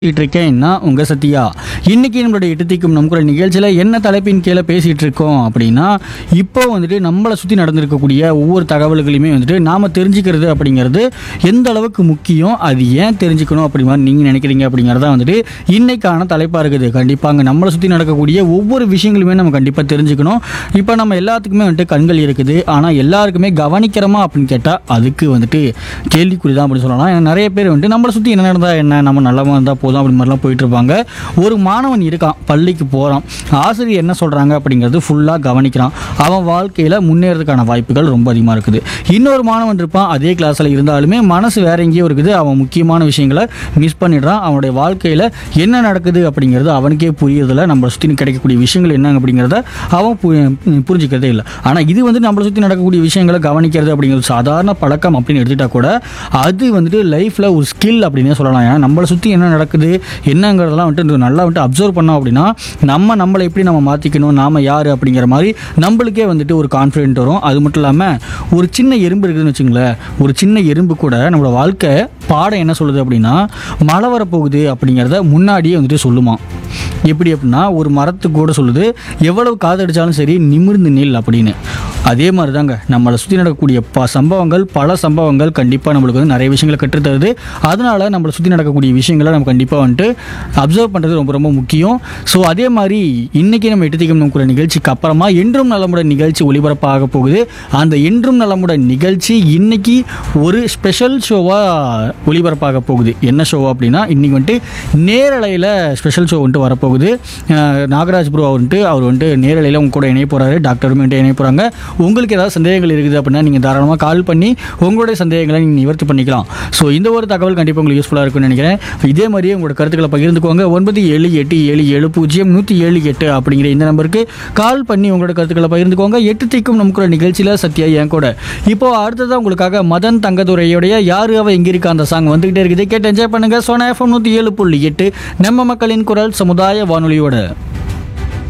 பேசிட்டு இருக்கேன் நான் உங்க சத்யா இன்னைக்கு நம்மளுடைய எட்டுத்திக்கும் நம் குரல் நிகழ்ச்சியில் என்ன தலைப்பின் கீழே பேசிட்டு இருக்கோம் அப்படின்னா இப்போ வந்துட்டு நம்மளை சுற்றி நடந்திருக்கக்கூடிய ஒவ்வொரு தகவல்களையுமே வந்துட்டு நாம தெரிஞ்சுக்கிறது அப்படிங்கிறது எந்த அளவுக்கு முக்கியம் அது ஏன் தெரிஞ்சுக்கணும் அப்படி மாதிரி நீங்கள் நினைக்கிறீங்க அப்படிங்கிறத வந்துட்டு இன்னைக்கான தலைப்பாக இருக்குது கண்டிப்பாங்க நம்மளை சுற்றி நடக்கக்கூடிய ஒவ்வொரு விஷயங்களுமே நம்ம கண்டிப்பாக தெரிஞ்சுக்கணும் இப்போ நம்ம எல்லாத்துக்குமே வந்துட்டு கண்கள் இருக்குது ஆனால் எல்லாருக்குமே கவனிக்கிறோமா அப்படின்னு கேட்டால் அதுக்கு வந்துட்டு கேள்விக்குறி தான் அப்படின்னு சொல்லலாம் ஏன்னா நிறைய பேர் வந்துட்டு நம்மளை சுற்றி என்ன நடந்தால் என்ன நம்ம நல்லவங்க இருந்தால் போதும் அப்படி மாதிரிலாம் போயிட்டு இருப்பாங்க ஒரு மாணவன் இருக்கான் பள்ளிக்கு போகிறான் ஆசிரியர் என்ன சொல்கிறாங்க அப்படிங்கிறது ஃபுல்லாக கவனிக்கிறான் அவன் வாழ்க்கையில் முன்னேறதுக்கான வாய்ப்புகள் ரொம்ப அதிகமாக இருக்குது இன்னொரு மாணவன் இருப்பான் அதே கிளாஸில் இருந்தாலுமே மனசு வேற எங்கேயோ இருக்குது அவன் முக்கியமான விஷயங்களை மிஸ் பண்ணிடுறான் அவனுடைய வாழ்க்கையில் என்ன நடக்குது அப்படிங்கிறது அவனுக்கே புரியறதில்ல நம்மளை சுற்றி கிடைக்கக்கூடிய விஷயங்கள் என்ன அப்படிங்கிறத அவன் பு- புரிஞ்சுக்கிறதே இல்லை ஆனால் இது வந்து நம்மளை சுற்றி நடக்கக்கூடிய விஷயங்களை கவனிக்கிறது அப்படிங்கிறது சாதாரண பழக்கம் அப்படின்னு எடுத்துட்டா கூட அது வந்துட்டு லைஃப்பில் ஒரு ஸ்கில் அப்படின்னே சொல்லலாம் ஏன்னா நம்மளை சுற்றி என்ன நடக்குது என்னங்கிறதெல்லாம் வந்துட்டு நல்லா வந்துட்டு அப்சர்வ் பண்ணோம் அப்படின்னா நம்ம நம்மளை எப்படி நம்ம மாற்றிக்கணும் நாம யார் அப்படிங்கிற மாதிரி நம்மளுக்கே வந்துட்டு ஒரு கான்ஃபிடென்ட் வரும் அது மட்டும் இல்லாமல் ஒரு சின்ன எறும்பு இருக்குதுன்னு வச்சுங்களேன் ஒரு சின்ன எறும்பு கூட நம்மளோட வாழ்க்கை பாடம் என்ன சொல்லுது அப்படின்னா மழை வரப்போகுது அப்படிங்கிறத முன்னாடியே வந்துட்டு சொல்லுமா எப்படி அப்படின்னா ஒரு மரத்துக்கு கூட சொல்லுது எவ்வளவு காதடிச்சாலும் சரி நிமிர்ந்து நில் அப்படின்னு அதே மாதிரி தாங்க நம்மளை சுற்றி நடக்கக்கூடிய ப சம்பவங்கள் பல சம்பவங்கள் கண்டிப்பாக நம்மளுக்கு வந்து நிறைய விஷயங்களை கற்றுத்தருது அதனால நம்மளை சுற்றி நடக்கக்கூடிய விஷயங்களை நம்ம கண்டிப்பாக வந்துட்டு அப்சர்வ் பண்ணுறது ரொம்ப ரொம்ப முக்கியம் ஸோ அதே மாதிரி இன்றைக்கி நம்ம எட்டுத்திக்கம் நமக்குற நிகழ்ச்சிக்கு அப்புறமா என்றும் நலமுடன் நிகழ்ச்சி ஒளிபரப்பாக போகுது அந்த என்றும் நலமுடன் நிகழ்ச்சி இன்னைக்கு ஒரு ஸ்பெஷல் ஷோவாக ஒளிபரப்பாக போகுது என்ன ஷோ அப்படின்னா இன்றைக்கி வந்துட்டு நேரலையில் ஸ்பெஷல் ஷோ வந்துட்டு வரப்போகுது அஹ் நாகராஜ் ப்ரோ வந்துட்டு அவர் வந்துட்டு நேரலையில் உங்க கூட இணைய போகிறாரு டாக்டரும் வந்துட்டு இணைய போகிறாங்க உங்களுக்கு ஏதாவது சந்தேகங்கள் இருக்குது அப்படின்னா நீங்கள் தாராளமாக கால் பண்ணி உங்களுடைய சந்தேகங்களை நீங்கள் நிவர்த்தி பண்ணிக்கலாம் ஸோ இந்த ஒரு தகவல் கண்டிப்பாக உங்களுக்கு யூஸ்ஃபுல்லாக இருக்கும்னு நினைக்கிறேன் இதே மாதிரியே உங்களோட கருத்துக்களை பகிர்ந்துக்கோங்க ஒன்பது ஏழு எட்டு ஏழு ஏழு பூஜ்ஜியம் நூற்றி ஏழு எட்டு அப்படிங்கிற இந்த நம்பருக்கு கால் பண்ணி உங்களோட கருத்துக்களை பகிர்ந்துக்கோங்க எட்டு திக்கும் நமக்குள்ள நிகழ்ச்சியில் சத்யா என் கூட இப்போ அடுத்ததான் உங்களுக்காக மதன் தங்கதுரையுடைய யாரு அவ எங்க இருக்கா அந்த சாங் வந்துகிட்டே இருக்குது கேட்டு என்ஜாய் பண்ணுங்க சோனா எஃப்எம் நூற்றி ஏழு புள்ளி எட்டு நம்ம மக்களின் குரல் சமுதாய வானொலியோட